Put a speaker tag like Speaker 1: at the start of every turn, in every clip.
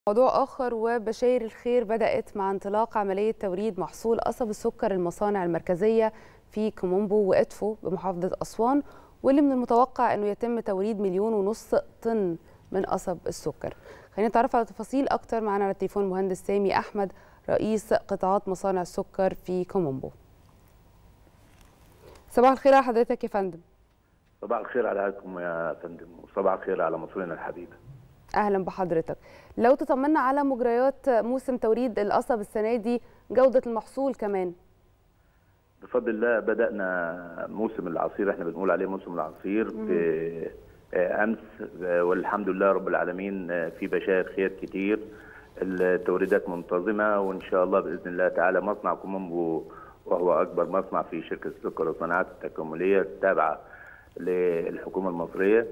Speaker 1: موضوع آخر وبشاير الخير بدأت مع انطلاق عملية توريد محصول قصب السكر المصانع المركزية في كومومبو وإدفو بمحافظة أسوان واللي من المتوقع أنه يتم توريد مليون ونص طن من قصب السكر خلينا نتعرف على تفاصيل أكتر معنا على التليفون المهندس سامي أحمد رئيس قطاعات مصانع السكر في كومومبو صباح الخير على حضرتك يا فندم
Speaker 2: صباح الخير عليكم يا فندم وصباح الخير على مصرنا الحبيبه
Speaker 1: اهلا بحضرتك لو تطمنا على مجريات موسم توريد القصب السنه دي جوده المحصول كمان
Speaker 2: بفضل الله بدانا موسم العصير احنا بنقول عليه موسم العصير في امس والحمد لله رب العالمين في بشائر خير كتير التوريدات منتظمه وان شاء الله باذن الله تعالى مصنع كومومبو وهو اكبر مصنع في شركه السكر والصناعات التكامليه التابعه للحكومه المصريه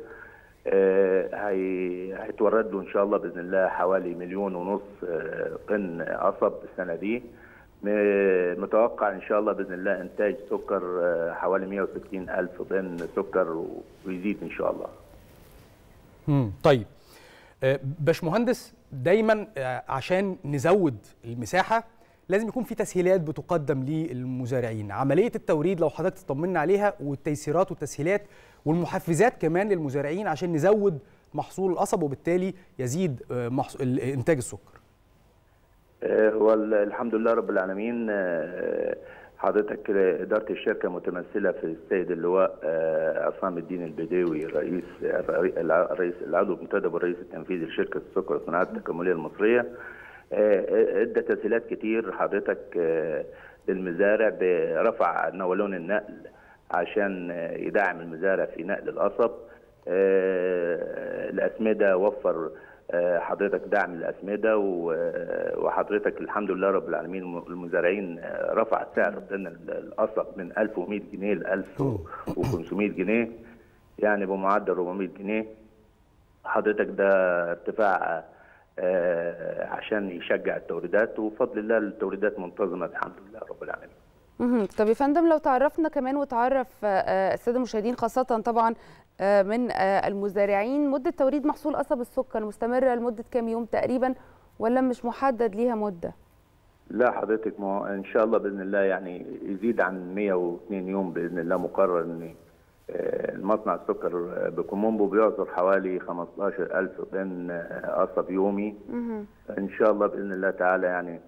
Speaker 2: هيتورد له ان شاء الله باذن الله حوالي مليون ونص طن قصب السنه دي متوقع ان شاء الله باذن الله انتاج سكر حوالي 160 الف طن سكر ويزيد ان شاء الله.
Speaker 3: امم طيب باشمهندس دايما عشان نزود المساحه لازم يكون في تسهيلات بتقدم للمزارعين عمليه التوريد لو حضرتك تطمنا عليها والتيسيرات والتسهيلات والمحفزات كمان للمزارعين عشان نزود محصول القصب وبالتالي يزيد محصول انتاج السكر
Speaker 2: هو الحمد لله رب العالمين حضرتك إدارة الشركة متمثلة في السيد اللواء عصام الدين البديوي رئيس الرئيس العضو المنتدب والرئيس التنفيذي لشركة السكر والصناعات التكاملية المصرية ادى تسهيلات كتير حضرتك للمزارع برفع نولون النقل عشان يدعم المزارع في نقل القصب الاسمده وفر حضرتك دعم الاسمده وحضرتك الحمد لله رب العالمين المزارعين رفع سعر طن القصب من 1100 جنيه ل 1500 جنيه يعني بمعدل 400 جنيه حضرتك ده ارتفاع عشان يشجع التوريدات وبفضل الله التوريدات منتظمه الحمد لله رب العالمين.
Speaker 1: طب يا فندم لو تعرفنا كمان وتعرف الساده المشاهدين خاصه طبعا من المزارعين مده توريد محصول قصب السكر مستمره لمده كام يوم تقريبا ولا مش محدد ليها مده؟
Speaker 2: لا حضرتك ما ان شاء الله باذن الله يعني يزيد عن 102 يوم باذن الله مقرر ان المصنع السكر بكومومبو بيعصر حوالي 15000 طن قصب يومي ان شاء الله باذن الله تعالى يعني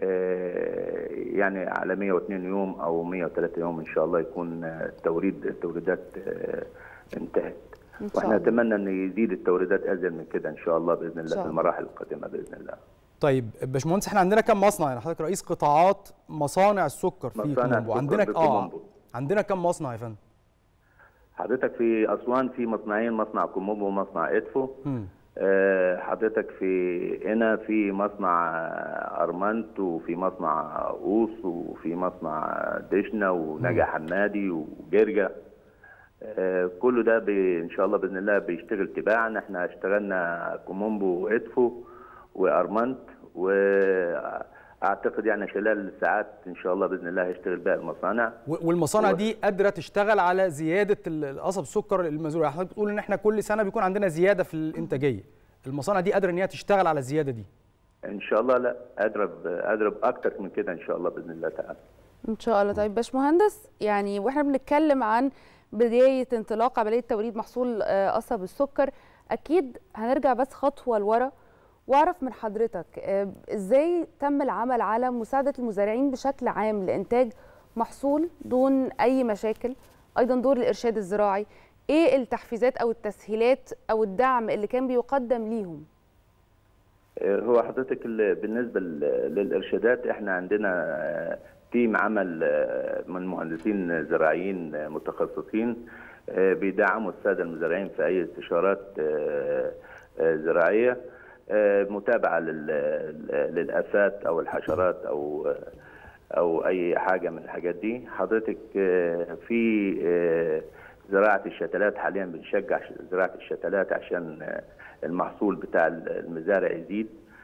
Speaker 2: يعني على 102 يوم او 103 يوم ان شاء الله يكون التوريد التوريدات انتهت واحنا نتمنى ان يزيد التوريدات ازيد من كده ان شاء الله باذن الله في المراحل القادمه باذن الله
Speaker 3: طيب باشمهندس احنا عندنا كم مصنع يعني حضرتك رئيس قطاعات مصانع السكر في كومومبو عندنا اه عندنا كم مصنع يا فندم
Speaker 2: حضرتك في اسوان في مصنعين مصنع كومومبو ومصنع ادفو أه حضرتك في هنا في مصنع ارمنت وفي مصنع اوس وفي مصنع دشنا ونجا حمادي وجرجا أه كله ده ان شاء الله باذن الله بيشتغل تباعا احنا اشتغلنا كومومبو وادفو وارمنت و اعتقد يعني خلال ساعات ان شاء الله باذن الله هيشتغل باقي المصانع
Speaker 3: والمصانع دي قادره تشتغل على زياده القصب السكر المزروع حضرتك بتقول ان احنا كل سنه بيكون عندنا زياده في الانتاجيه المصانع دي قادره ان هي تشتغل على الزياده دي
Speaker 2: ان شاء الله لا قادره قادره باكتر من كده ان شاء الله باذن الله تعالى
Speaker 1: ان شاء الله طيب باشمهندس يعني واحنا بنتكلم عن بدايه انطلاق عمليه توريد محصول قصب السكر اكيد هنرجع بس خطوه لورا واعرف من حضرتك ازاي تم العمل على مساعده المزارعين بشكل عام لانتاج محصول دون اي مشاكل ايضا دور الارشاد الزراعي ايه التحفيزات او التسهيلات او الدعم اللي كان بيقدم ليهم
Speaker 2: هو حضرتك بالنسبه للارشادات احنا عندنا تيم عمل من مهندسين زراعيين متخصصين بيدعموا الساده المزارعين في اي استشارات زراعيه متابعه للافات او الحشرات او او اي حاجه من الحاجات دي حضرتك في زراعه الشتلات حاليا بنشجع زراعه الشتلات عشان المحصول بتاع المزارع يزيد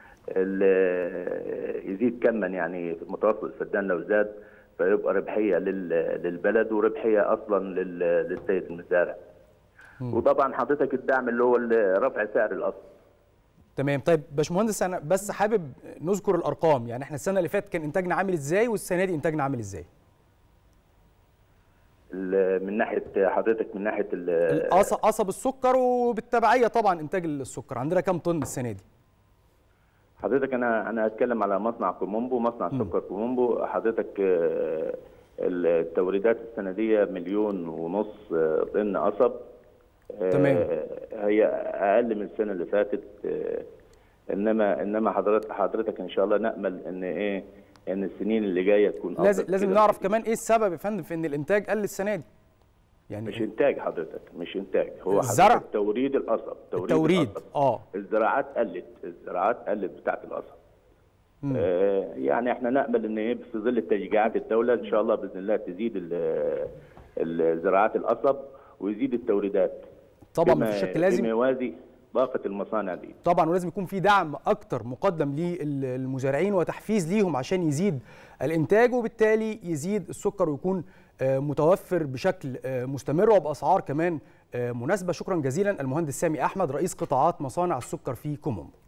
Speaker 2: يزيد كما يعني متوسط الفدان لو زاد فيبقى ربحيه للبلد وربحيه اصلا للسيد المزارع وطبعا حضرتك الدعم اللي هو رفع سعر الاصل
Speaker 3: تمام طيب باشمهندس انا بس حابب نذكر الارقام يعني احنا السنه اللي فاتت كان انتاجنا عامل ازاي والسنه دي انتاجنا عامل ازاي
Speaker 2: ال- من ناحيه حضرتك من ناحيه ال-
Speaker 3: القص- قصب السكر وبالتبعيه طبعا انتاج السكر عندنا كام طن السنه دي
Speaker 2: حضرتك انا انا هتكلم على مصنع كومومبو مصنع سكر كومومبو حضرتك آه، التوريدات السنديه مليون ونص آه، طن قصب آه،
Speaker 3: تمام.
Speaker 2: هي اقل من السنه اللي فاتت آه، انما انما حضرتك حضرتك ان شاء الله نامل ان ايه ان السنين اللي جايه تكون أفضل
Speaker 3: لازم لازم
Speaker 2: كده.
Speaker 3: نعرف كمان ايه السبب يا فندم في ان الانتاج قل السنه دي يعني
Speaker 2: مش انتاج حضرتك مش انتاج هو
Speaker 3: الزرع؟
Speaker 2: حضرتك توريد القصب توريد
Speaker 3: التوريد
Speaker 2: القصب.
Speaker 3: اه
Speaker 2: الزراعات قلت الزراعات قلت بتاعت القصب آه يعني احنا نامل ان ايه في ظل تشجيعات الدوله ان شاء الله باذن الله تزيد ال- ال- زراعات القصب ويزيد التوريدات
Speaker 3: طبعا
Speaker 2: بما-
Speaker 3: مفيش شك
Speaker 2: بما
Speaker 3: لازم
Speaker 2: يوازي باقه المصانع دي
Speaker 3: طبعا ولازم يكون في دعم اكتر مقدم للمزارعين وتحفيز ليهم عشان يزيد الانتاج وبالتالي يزيد السكر ويكون آه، متوفر بشكل آه، مستمر وباسعار كمان آه، مناسبه شكرا جزيلا المهندس سامي احمد رئيس قطاعات مصانع السكر في كومومبو